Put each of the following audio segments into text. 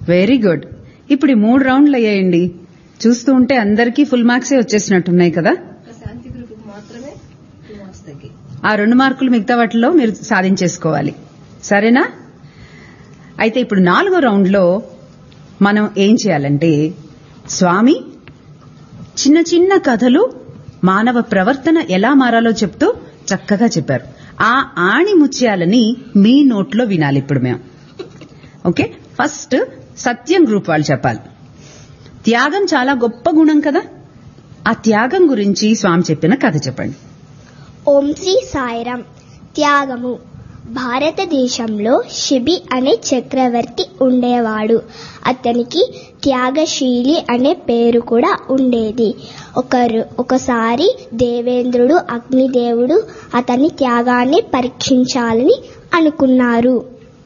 very good ఇప్పుడు ఈ మూడు రౌండ్లు అయ్యాయండి చూస్తూ ఉంటే అందరికీ ఫుల్ మార్క్సే వచ్చేసినట్టున్నాయి కదా శాంతి గ్రూప్ మాత్రమే టూ మార్క్స్ తగ్గి ఆ రెండు మార్కులు మిగతా వాటిలో మీరు సాధించేసుకోవాలి సరేనా అయితే ఇప్పుడు నాలుగో రౌండ్లో మనం ఏం చేయాలంటే స్వామి చిన్న చిన్న కథలు మానవ ప్రవర్తన ఎలా మారాలో చెప్తూ చక్కగా చెప్పారు ఆ ఆణి ముత్యాలని మీ నోట్లో వినాలి ఇప్పుడు మేము ఓకే ఫస్ట్ సత్యం గ్రూప్ వాళ్ళు చెప్పాలి త్యాగం చాలా గొప్ప గుణం కదా ఆ త్యాగం గురించి స్వామి చెప్పిన కథ చెప్పండి ఓం శ్రీ సాయిరాం త్యాగము భారతదేశంలో శిబి అనే చక్రవర్తి ఉండేవాడు అతనికి త్యాగశీలి అనే పేరు కూడా ఉండేది ఒకరు ఒకసారి దేవేంద్రుడు అగ్నిదేవుడు అతని త్యాగాన్ని పరీక్షించాలని అనుకున్నారు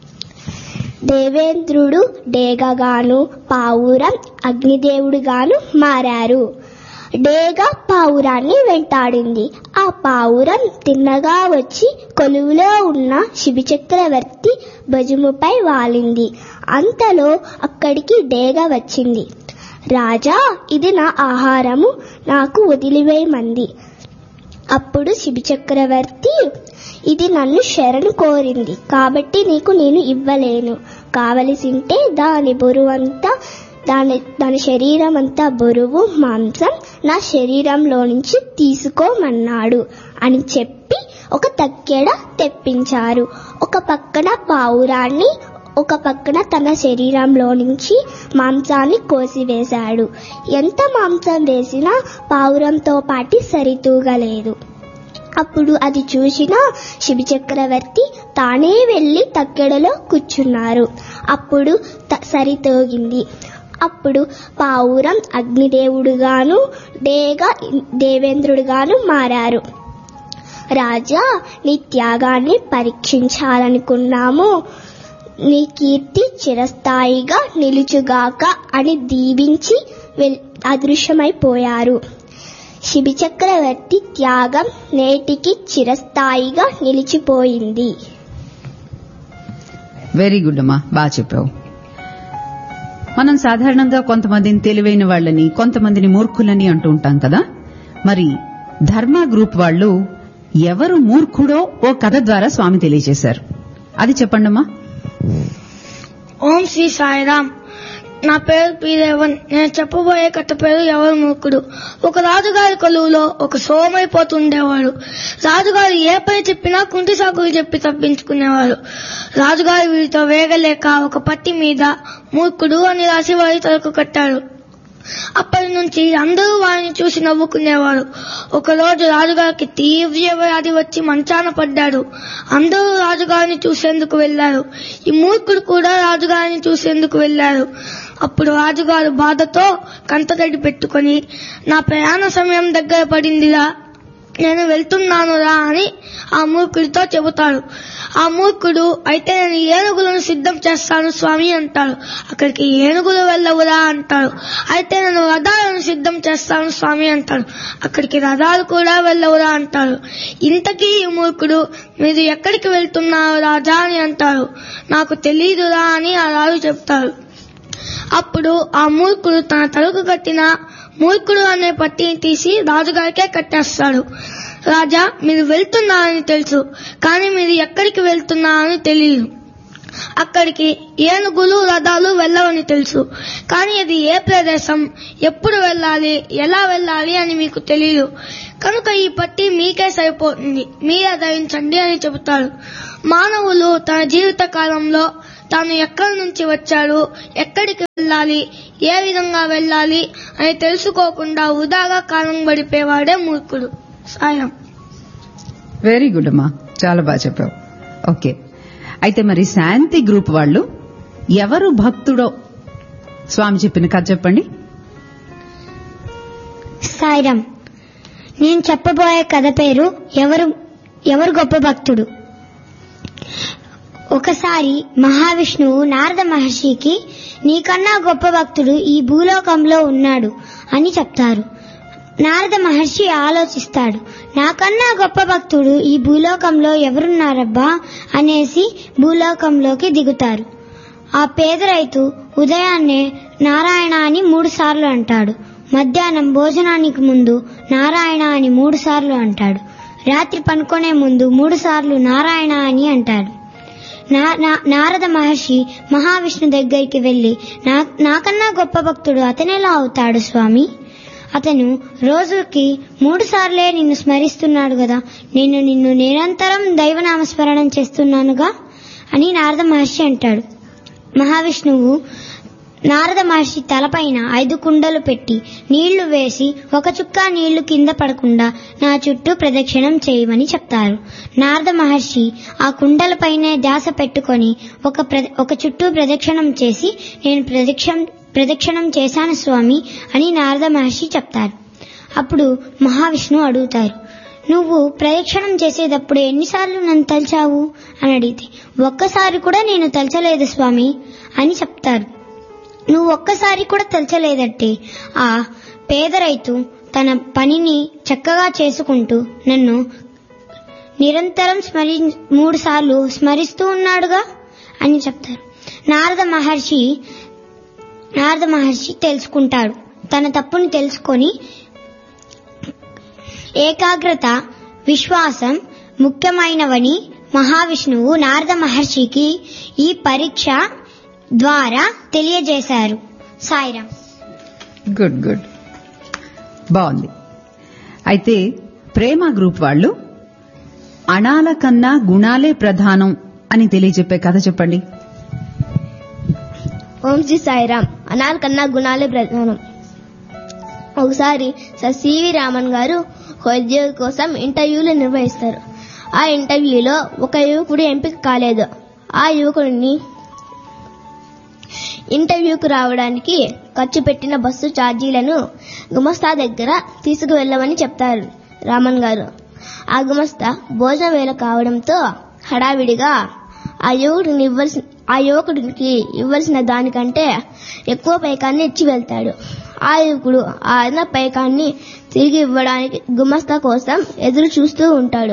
దేవేంద్రుడు డేగగాను పావురం అగ్నిదేవుడుగాను మారారు డేగ పావురాన్ని వెంటాడింది ఆ పావురం తిన్నగా వచ్చి కొలువులో ఉన్న శిబి చక్రవర్తి భుజముపై వాలింది అంతలో అక్కడికి డేగ వచ్చింది రాజా ఇది నా ఆహారము నాకు వదిలివేయమంది అప్పుడు శిబి చక్రవర్తి ఇది నన్ను శరణు కోరింది కాబట్టి నీకు నేను ఇవ్వలేను కావలసింటే దాని బరువంతా దాని దాని శరీరం అంతా బరువు మాంసం నా శరీరంలో నుంచి తీసుకోమన్నాడు అని చెప్పి ఒక తక్కెడ తెప్పించారు ఒక పక్కన పావురాన్ని ఒక పక్కన తన శరీరంలో నుంచి మాంసాన్ని కోసివేశాడు ఎంత మాంసం వేసినా పావురంతో పాటి సరితూగలేదు అప్పుడు అది చూసిన శిబి చక్రవర్తి తానే వెళ్లి తక్కెడలో కూర్చున్నారు అప్పుడు త- సరితోగింది అప్పుడు పావురం అగ్నిదేవుడుగాను డేగ దేవేంద్రుడుగాను మారారు రాజా నీ త్యాగాన్ని పరీక్షించాలనుకున్నాము నీ కీర్తి చిరస్థాయిగా నిలుచుగాక అని దీవించి వెల్- అదృశ్యమైపోయారు శిబి చక్రవర్తి త్యాగం నేటికి చిరస్థాయిగా నిలిచిపోయింది వెరీ గుడ్ అమ్మా బాగా చెప్పావు మనం సాధారణంగా కొంతమందిని తెలివైన వాళ్ళని కొంతమందిని మూర్ఖులని అంటూ ఉంటాం కదా మరి ధర్మ గ్రూప్ వాళ్ళు ఎవరు మూర్ఖుడో ఓ కథ ద్వారా స్వామి తెలియజేశారు అది చెప్పండమ్మా ఓం శ్రీ సాయిరామ్ నా పేరు పి రేవన్ నేను చెప్పబోయే కథ పేరు ఎవరు మూర్ఖుడు ఒక రాజుగారి కొలువులో ఒక సోమైపోతుండేవాడు రాజుగారు ఏ పని చెప్పినా కుంటి సాకులు చెప్పి తప్పించుకునేవాడు రాజుగారు వీరితో వేగలేక ఒక పట్టి మీద మూర్ఖుడు అని రాసి వారి తలకు కట్టాడు అప్పటి నుంచి అందరూ వారిని చూసి నవ్వుకునేవారు ఒకరోజు రాజుగారికి తీవ్ర వ్యాధి వచ్చి మంచాన పడ్డాడు అందరూ రాజుగారిని చూసేందుకు వెళ్లారు ఈ మూర్ఖుడు కూడా రాజుగారిని చూసేందుకు వెళ్లారు అప్పుడు రాజుగారు బాధతో కంటతడి పెట్టుకొని నా ప్రయాణ సమయం దగ్గర పడిందిరా నేను వెళ్తున్నానురా అని ఆ మూర్ఖుడితో చెబుతాడు ఆ మూర్ఖుడు అయితే నేను ఏనుగులను సిద్ధం చేస్తాను స్వామి అంటాడు అక్కడికి ఏనుగులు వెళ్ళవురా అంటాడు అయితే నేను రథాలను సిద్ధం చేస్తాను స్వామి అంటాడు అక్కడికి రథాలు కూడా వెళ్ళవురా అంటాడు ఇంతకీ ఈ మూర్ఖుడు మీరు ఎక్కడికి వెళ్తున్నారు రాజా అని అంటాడు నాకు తెలియదురా అని ఆ రాజు చెప్తాడు అప్పుడు ఆ మూర్ఖుడు తన తలకు కట్టిన మూర్ఖుడు అనే పట్టిని తీసి రాజుగారికే కట్టేస్తాడు రాజా మీరు వెళ్తున్నారని తెలుసు కానీ మీరు ఎక్కడికి వెళ్తున్నారని తెలియదు అక్కడికి ఏనుగులు రథాలు వెళ్ళవని తెలుసు కానీ అది ఏ ప్రదేశం ఎప్పుడు వెళ్ళాలి ఎలా వెళ్ళాలి అని మీకు తెలియదు కనుక ఈ పట్టి మీకే సరిపోతుంది మీరే ధరించండి అని చెబుతాడు మానవులు తన జీవిత కాలంలో తాను ఎక్కడి నుంచి వచ్చాడు ఎక్కడికి వెళ్ళాలి ఏ విధంగా వెళ్ళాలి అని తెలుసుకోకుండా వృధాగా కాలం గడిపేవాడే మూర్ఖుడు సాయం వెరీ గుడ్ అమ్మా చాలా బాగా చెప్పావు ఓకే అయితే మరి శాంతి గ్రూప్ వాళ్ళు ఎవరు భక్తుడో స్వామి చెప్పిన కథ చెప్పండి సాయిరాం నేను చెప్పబోయే కథ పేరు ఎవరు ఎవరు గొప్ప భక్తుడు ఒకసారి మహావిష్ణువు నారద మహర్షికి నీకన్నా గొప్ప భక్తుడు ఈ భూలోకంలో ఉన్నాడు అని చెప్తారు నారద మహర్షి ఆలోచిస్తాడు నాకన్నా గొప్ప భక్తుడు ఈ భూలోకంలో ఎవరున్నారబ్బా అనేసి భూలోకంలోకి దిగుతారు ఆ పేద రైతు ఉదయాన్నే నారాయణ అని మూడు సార్లు అంటాడు మధ్యాహ్నం భోజనానికి ముందు నారాయణ అని మూడు సార్లు అంటాడు రాత్రి పనుకునే ముందు మూడు సార్లు నారాయణ అని అంటాడు నా- నా- నారద మహర్షి మహావిష్ణు దగ్గరికి వెళ్లి నా నాకన్నా గొప్ప భక్తుడు అతనెలా అవుతాడు స్వామి అతను రోజుకి మూడు సార్లే నిన్ను స్మరిస్తున్నాడు కదా నేను నిన్ను నిరంతరం దైవనామస్మరణం చేస్తున్నానుగా అని నారద మహర్షి అంటాడు మహావిష్ణువు నారద మహర్షి తలపైన ఐదు కుండలు పెట్టి నీళ్లు వేసి ఒక చుక్క నీళ్లు కింద పడకుండా నా చుట్టూ ప్రదక్షిణం చేయమని చెప్తారు నారద మహర్షి ఆ కుండలపైనే ధ్యాస పెట్టుకొని ఒక ప్ర- ఒక చుట్టూ ప్రదక్షిణం చేసి నేను ప్రదక్షిణం ప్రదక్షిణం చేశాను స్వామి అని నారద మహర్షి చెప్తారు అప్పుడు మహావిష్ణువు అడుగుతారు నువ్వు ప్రదక్షిణం చేసేటప్పుడు ఎన్నిసార్లు నన్ను తలిచావు అని అడిగితే ఒక్కసారి కూడా నేను తలచలేదు స్వామి అని చెప్తారు నువ్వు ఒక్కసారి కూడా తలచలేదంటే ఆ పేద రైతు తన పనిని చక్కగా చేసుకుంటూ నన్ను నిరంతరం స్మరి మూడు సార్లు స్మరిస్తూ ఉన్నాడుగా అని చెప్తారు నారద మహర్షి నారద మహర్షి తెలుసుకుంటాడు తన తప్పుని తెలుసుకొని ఏకాగ్రత విశ్వాసం ముఖ్యమైనవని మహావిష్ణువు నారద మహర్షికి ఈ పరీక్ష ద్వారా తెలియజేశారు సాయిరాం గుడ్ గుడ్ బాగుంది అయితే ప్రేమ గ్రూప్ వాళ్ళు అణాల కన్నా గుణాలే ప్రధానం అని తెలియజెప్పే కథ చెప్పండి ఓం శ్రీ సాయిరామ్ అనాల కన్నా గుణాలే ప్రధానం ఒకసారి సర్ సివి రామన్ గారు ఒక ఉద్యోగి కోసం ఇంటర్వ్యూలు నిర్వహిస్తారు ఆ ఇంటర్వ్యూలో ఒక యువకుడు ఎంపిక కాలేదు ఆ యువకుడిని ఇంటర్వ్యూకు రావడానికి ఖర్చు పెట్టిన బస్సు ఛార్జీలను గుమస్తా దగ్గర తీసుకువెళ్ళమని చెప్తారు రామన్ గారు ఆ గుమస్తా భోజన వేళ కావడంతో హడావిడిగా ఆ యువకుడిని ఇవ్వాల్సిన ఆ యువకుడికి ఇవ్వాల్సిన దానికంటే ఎక్కువ పైకాన్ని ఇచ్చి వెళ్తాడు ఆ యువకుడు ఆ అన్న పైకాన్ని తిరిగి ఇవ్వడానికి గుమస్తా కోసం ఎదురు చూస్తూ ఉంటాడు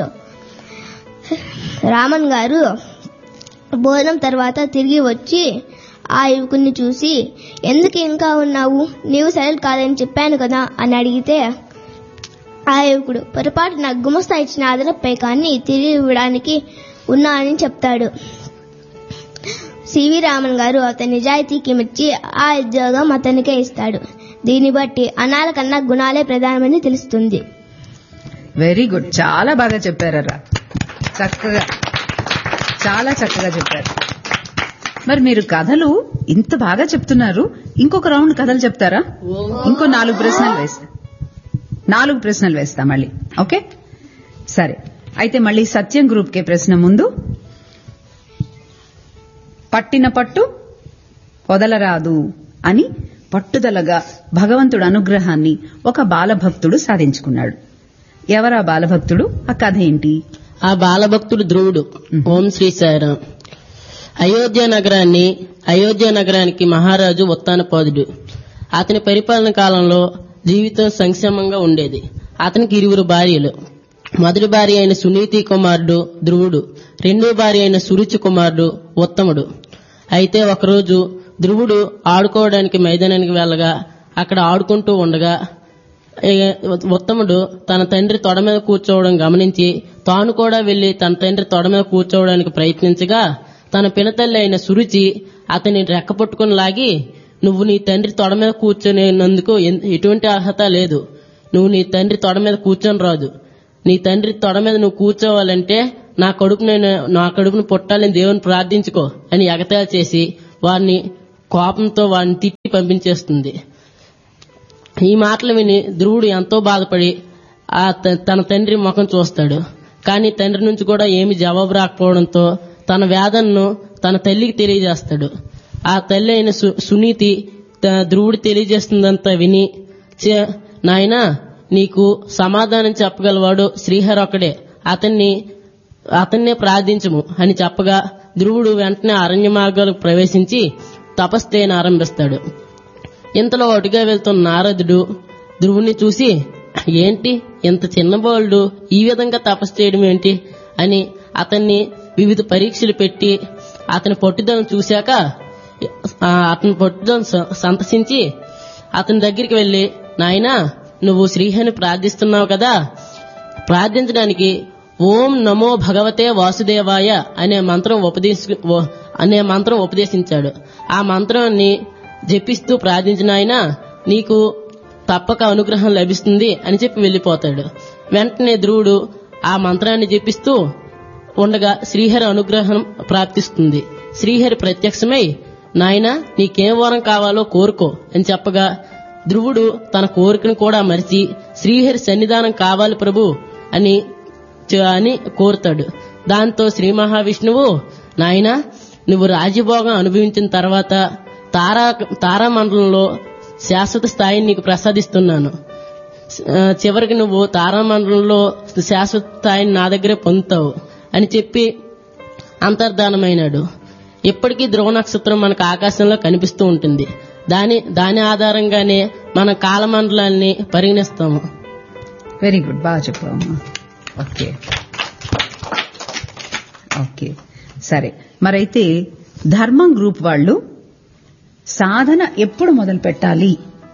రామన్ గారు భోజనం తర్వాత తిరిగి వచ్చి ఆ యువకుడిని చూసి ఎందుకు ఇంకా ఉన్నావు నీవు సైలెంట్ కాదని చెప్పాను కదా అని అడిగితే ఆ యువకుడు పొరపాటు నాకు గుమస్తా ఇచ్చిన అదనపు పైకాన్ని తిరిగి ఇవ్వడానికి ఉన్నా అని చెప్తాడు సివి రామన్ గారు అతని నిజాయితీకి మెచ్చి ఆ ఉద్యోగం అతనికే ఇస్తాడు దీన్ని బట్టి అనాల కన్నా గుణాలే ప్రధానమని తెలుస్తుంది వెరీ గుడ్ చాలా బాగా చెప్పారరా చక్కగా చాలా చక్కగా చెప్పారు మరి మీరు కథలు ఇంత బాగా చెప్తున్నారు ఇంకొక రౌండ్ కథలు చెప్తారా ఇంకో నాలుగు ప్రశ్నలు వేస్తా నాలుగు ప్రశ్నలు వేస్తా మళ్ళీ ఓకే సరే అయితే మళ్ళీ సత్యం గ్రూప్ కే ప్రశ్న ముందు పట్టిన పట్టు వదలరాదు అని పట్టుదలగా భగవంతుడు అనుగ్రహాన్ని ఒక బాలభక్తుడు సాధించుకున్నాడు ఎవరా బాలభక్తుడు ఆ కథ ఏంటి ఆ బాలభక్తుడు ధ్రువుడు ఓం శ్రీ సాయిరాం అయోధ్య నగరాన్ని అయోధ్య నగరానికి మహారాజు ఉత్తానపాదుడు అతని పరిపాలన కాలంలో జీవితం సంక్షేమంగా ఉండేది అతనికి ఇరువురు భార్యలు మొదటి భార్య అయిన సునీతి కుమారుడు ధ్రువుడు రెండో భార్య అయిన సురుచి కుమారుడు ఉత్తముడు అయితే ఒకరోజు ధ్రువుడు ఆడుకోవడానికి మైదానానికి వెళ్ళగా అక్కడ ఆడుకుంటూ ఉండగా ఏ, ఉత్తముడు తన తండ్రి తొడ మీద కూర్చోవడం గమనించి తాను కూడా వెళ్లి తన తండ్రి తొడ మీద కూర్చోవడానికి ప్రయత్నించగా తన పినతల్లి అయిన సురుచి అతని రెక్క పట్టుకుని లాగి నువ్వు నీ తండ్రి తొడ మీద కూర్చొనేందుకు ఎన్- ఎటువంటి అర్హత లేదు నువ్వు నీ తండ్రి తొడ మీద కూర్చొని రాదు నీ తండ్రి తొడ మీద నువ్వు కూర్చోవాలంటే నా కడుపు నేను నా కడుపును పుట్టాలని దేవుని ప్రార్థించుకో అని ఎగతాళి చేసి వారిని కోపంతో వారిని తిట్టి పంపించేస్తుంది ఈ మాటలు విని ధ్రువుడు ఎంతో బాధపడి ఆ త- తన తండ్రి ముఖం చూస్తాడు కానీ తండ్రి నుంచి కూడా ఏమి జవాబు రాకపోవడంతో తన వేదనను తన తల్లికి తెలియజేస్తాడు ఆ తల్లి అయిన సు- సునీతి త- ధ్రువుడు తెలియజేస్తుందంతా విని "ఛే, నాయనా నీకు సమాధానం చెప్పగలవాడు శ్రీహరి ఒక్కడే అతన్ని అతన్నే ప్రార్థించము అని చెప్పగా ధ్రువుడు వెంటనే అరణ్య మార్గాలకు ప్రవేశించి తపస్సేన ఆరంభిస్తాడు ఇంతలో ఒకటిగా వెళ్తున్న నారదుడు ధ్రువుని చూసి ఏంటి ఇంత చిన్న బాలుడు ఈ విధంగా తపస్సు చేయడం ఏంటి అని అతన్ని వివిధ పరీక్షలు పెట్టి అతని పట్టుదలను చూశాక ఆ, అతని పట్టుదలను స- సంతసించి అతని దగ్గరికి వెళ్లి నాయనా నువ్వు శ్రీహరిని ప్రార్థిస్తున్నావు కదా ప్రార్థించడానికి ఓం నమో భగవతే వాసుదేవాయ అనే మంత్రం ఉపదేశ ఓ- అనే మంత్రం ఉపదేశించాడు ఆ మంత్రాన్ని జపిస్తూ ప్రార్థించిన ఆయన నీకు తప్పక అనుగ్రహం లభిస్తుంది అని చెప్పి వెళ్లిపోతాడు వెంటనే ధ్రువుడు ఆ మంత్రాన్ని జపిస్తూ ఉండగా శ్రీహరి అనుగ్రహం ప్రాప్తిస్తుంది శ్రీహరి ప్రత్యక్షమై నాయన నీకేం వరం కావాలో కోరుకో అని చెప్పగా ధ్రువుడు తన కోరికను కూడా మరిచి శ్రీహరి సన్నిధానం కావాలి ప్రభు అని చ- అని కోరుతాడు దాంతో శ్రీ మహావిష్ణువు నాయన నువ్వు రాజభోగం అనుభవించిన తర్వాత తారా తారామండలంలో శాశ్వత స్థాయిని నీకు ప్రసాదిస్తున్నాను ఆ, చివరికి నువ్వు తారామండలంలో శాశ్వత స్థాయిని నా దగ్గరే పొందుతావు అని చెప్పి అంతర్ధానమైనాడు ఇప్పటికీ ధ్రువ నక్షత్రం మనకు ఆకాశంలో కనిపిస్తూ ఉంటుంది దాని దాని ఆధారంగానే మన కాలమండలాన్ని పరిగణిస్తాము వెరీ గుడ్ బాగా చెప్పావమ్మా ఓకే ఓకే సరే మరైతే ధర్మం గ్రూప్ వాళ్ళు సాధన ఎప్పుడు మొదలు పెట్టాలి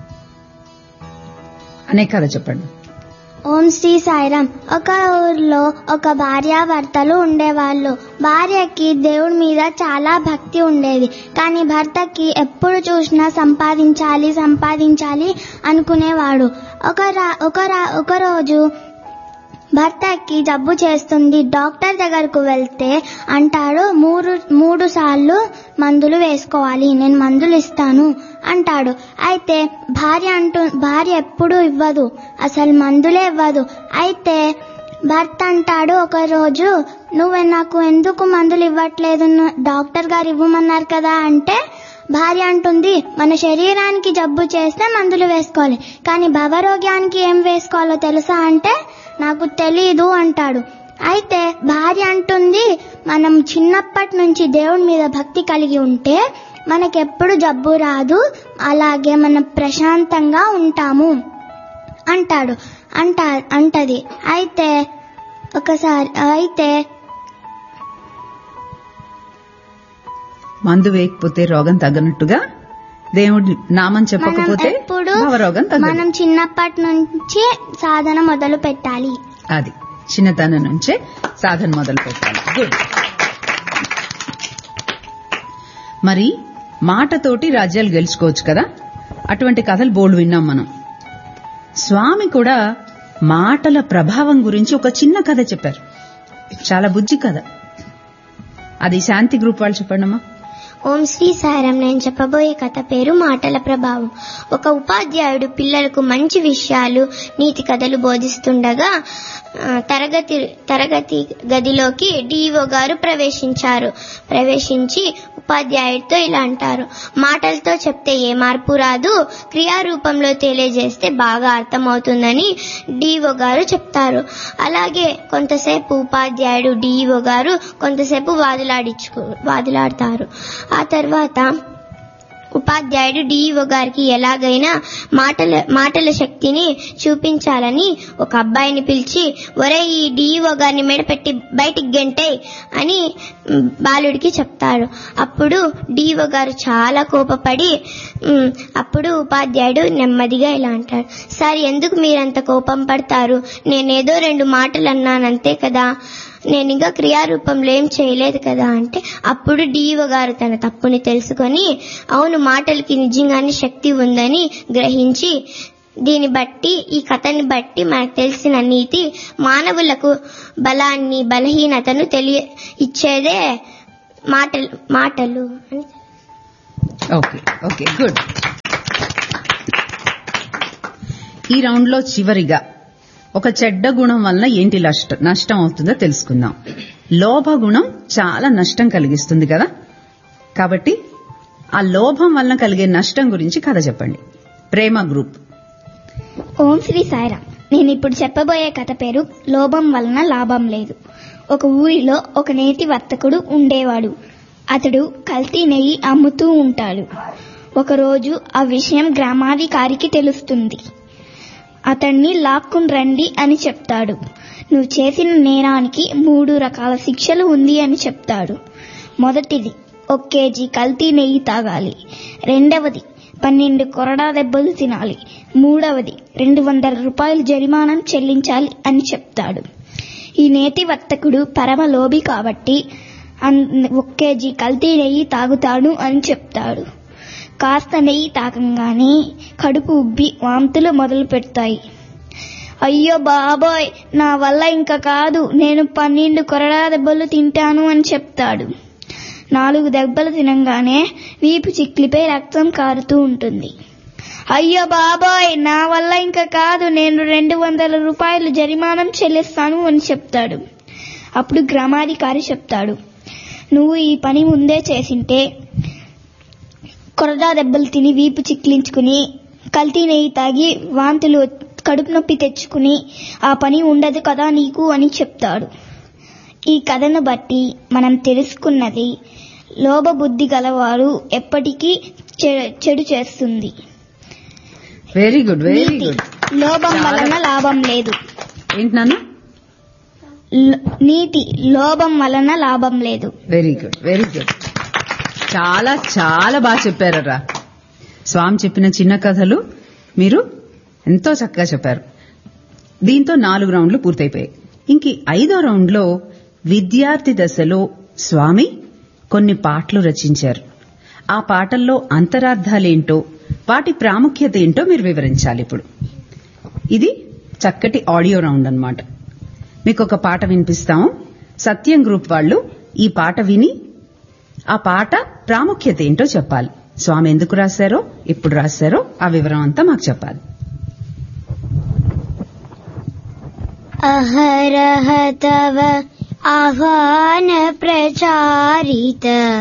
అనే కథ చెప్పండి ఓం శ్రీ సాయిరామ్ ఒక ఊర్లో ఒక భార్యాభర్తలు ఉండేవాళ్ళు భార్యకి దేవుడి మీద చాలా భక్తి ఉండేది కానీ భర్తకి ఎప్పుడు చూసినా సంపాదించాలి సంపాదించాలి అనుకునేవాడు ఒక రా ఒక రా ఒక రోజు భర్తకి జబ్బు చేస్తుంది డాక్టర్ దగ్గరకు వెళ్తే అంటాడు మూడు మూడు సార్లు మందులు వేసుకోవాలి నేను మందులు ఇస్తాను అంటాడు అయితే భార్య అంటూ భార్య ఎప్పుడు ఇవ్వదు అసలు మందులే ఇవ్వదు అయితే భర్త అంటాడు ఒక రోజు నువ్వు నాకు ఎందుకు మందులు ఇవ్వట్లేదు ను- డాక్టర్ గారు ఇవ్వమన్నారు కదా అంటే భార్య అంటుంది మన శరీరానికి జబ్బు చేస్తే మందులు వేసుకోవాలి కానీ భవరోగ్యానికి ఏం వేసుకోవాలో తెలుసా అంటే నాకు తెలీదు అంటాడు అయితే భార్య అంటుంది మనం చిన్నప్పటి నుంచి దేవుడి మీద భక్తి కలిగి ఉంటే మనకెప్పుడు జబ్బు రాదు అలాగే మనం ప్రశాంతంగా ఉంటాము అంటాడు అంట అంటది అయితే ఒకసారి అయితే మందు వేయకపోతే రోగం తగ్గనట్టుగా దేవుడి నామం మనం చెప్పకపోతే ఎప్పుడు భావరోగం తగ్గదు మనం చిన్నప్పటి నుంచి సాధన మొదలు పెట్టాలి అది చిన్నతనం నుంచే సాధన మొదలు పెట్టాలి గుడ్ మరి మాటతోటి రాజ్యాలు గెలుచుకోవచ్చు కదా అటువంటి కథలు బోల్డ్ విన్నాం మనం స్వామి కూడా మాటల ప్రభావం గురించి ఒక చిన్న కథ చెప్పారు చాలా బుజ్జి కథ అది శాంతి గ్రూప్ వాళ్ళు చెప్పండమ్మా ఓం శ్రీ సారం నేను చెప్పబోయే కథ పేరు మాటల ప్రభావం ఒక ఉపాధ్యాయుడు పిల్లలకు మంచి విషయాలు నీతి కథలు బోధిస్తుండగా ఆ, తరగతి తరగతి గదిలోకి డిఓ గారు ప్రవేశించారు ప్రవేశించి ఉపాధ్యాయుడితో ఇలా అంటారు మాటలతో చెప్తే ఏ మార్పు రాదు క్రియారూపంలో తెలియజేస్తే బాగా అర్థమవుతుందని డిఓ గారు చెప్తారు అలాగే కొంతసేపు ఉపాధ్యాయుడు డిఈఓ గారు కొంతసేపు వాదులాడించుకు వాదులాడతారు ఆ తర్వాత ఉపాధ్యాయుడు డిఈఓ గారికి ఎలాగైనా మాటల మాటల శక్తిని చూపించాలని ఒక అబ్బాయిని పిలిచి ఒరే ఈ డిఈఓ గారిని మెడపెట్టి బయటికి గెంటే అని మ్, బాలుడికి చెప్తారు అప్పుడు డిఈఓ గారు చాలా కోపపడి మ్, అప్పుడు ఉపాధ్యాయుడు నెమ్మదిగా ఇలా అంటాడు సార్ ఎందుకు మీరంత కోపం పడతారు నేనేదో రెండు మాటలు అన్నాను అంతే కదా నేను ఇంకా క్రియారూపంలో ఏం చేయలేదు కదా అంటే అప్పుడు డిఈఓ గారు తన తప్పుని తెలుసుకొని అవును మాటలకి నిజంగానే శక్తి ఉందని గ్రహించి దీన్ని బట్టి ఈ కథని బట్టి మనకు తెలిసిన నీతి మానవులకు బలాన్ని బలహీనతను తెలియ ఇచ్చేదే మాటలు మాటలు అని ఓకే ఓకే గుడ్ ఈ రౌండ్ లో చివరిగా ఒక చెడ్డ గుణం వలన ఏంటి నష్ట నష్టం అవుతుందో తెలుసుకుందాం లోభ గుణం చాలా నష్టం కలిగిస్తుంది కదా కాబట్టి ఆ లోభం వలన కలిగే నష్టం గురించి కథ చెప్పండి ప్రేమ గ్రూప్ ఓం శ్రీ సాయిరామ్ నేను ఇప్పుడు చెప్పబోయే కథ పేరు లోభం వలన లాభం లేదు ఒక ఊరిలో ఒక నేతి వర్తకుడు ఉండేవాడు అతడు కల్తీ నెయ్యి అమ్ముతూ ఉంటాడు ఒకరోజు ఆ విషయం గ్రామాధికారికి తెలుస్తుంది అతన్ని లాక్కుని రండి అని చెప్తాడు నువ్వు చేసిన నేరానికి మూడు రకాల శిక్షలు ఉంది అని చెప్తాడు మొదటిది ఒక కేజీ కల్తీ నెయ్యి తాగాలి రెండవది పన్నెండు కొరడా దెబ్బలు తినాలి మూడవది రెండు వందల రూపాయలు జరిమానం చెల్లించాలి అని చెప్తాడు ఈ నేతి వర్తకుడు పరమ లోభి కాబట్టి అన్- ఒక కేజీ కల్తీ నెయ్యి తాగుతాడు అని చెప్తాడు కాస్త నెయ్యి తాగంగానే కడుపు ఉబ్బి వాంతులు మొదలు పెడతాయి అయ్యో బాబోయ్ నా వల్ల ఇంకా కాదు నేను పన్నెండు కొరడా దెబ్బలు తింటాను అని చెప్తాడు నాలుగు దెబ్బలు తినంగానే వీపు చిక్లిపై రక్తం కారుతూ ఉంటుంది అయ్యో బాబోయ్ నా వల్ల ఇంకా కాదు నేను రెండు వందల రూపాయలు జరిమానం చెల్లిస్తాను అని చెప్తాడు అప్పుడు గ్రామాధికారి చెప్తాడు నువ్వు ఈ పని ముందే చేసింటే కొరడా దెబ్బలు తిని వీపు చిక్లించుకుని కల్తీ నెయ్యి తాగి వాంతులు కడుపు నొప్పి తెచ్చుకుని ఆ పని ఉండదు కదా నీకు అని చెప్తాడు ఈ కథను బట్టి మనం తెలుసుకున్నది లోభబుద్ధి గలవారు ఎప్పటికీ చె- చెడు చేస్తుంది వెరీ గుడ్ వెరీ నీతి గుడ్ లోభం వలన లాభం లేదు ఏంటి నాన్న ల- నీతి లోభం వలన లాభం లేదు వెరీ గుడ్ వెరీ గుడ్ చాలా చాలా బాగా చెప్పారరా స్వామి చెప్పిన చిన్న కథలు మీరు ఎంతో చక్కగా చెప్పారు దీంతో నాలుగు రౌండ్లు పూర్తయిపోయాయి ఇంక ఈ ఐదో రౌండ్లో విద్యార్థి దశలో స్వామి కొన్ని పాటలు రచించారు ఆ పాటల్లో అంతరార్థాలేంటో వాటి ప్రాముఖ్యత ఏంటో మీరు వివరించాలి ఇప్పుడు ఇది చక్కటి ఆడియో రౌండ్ అన్నమాట మీకు ఒక పాట వినిపిస్తాము సత్యం గ్రూప్ వాళ్ళు ఈ పాట విని ఆ పాట ప్రాముఖ్యత ఏంటో చెప్పాలి స్వామి ఎందుకు రాశారో ఎప్పుడు రాశారో ఆ వివరం అంతా మాకు చెప్పాలి अहरह तव आह्वान प्रचारित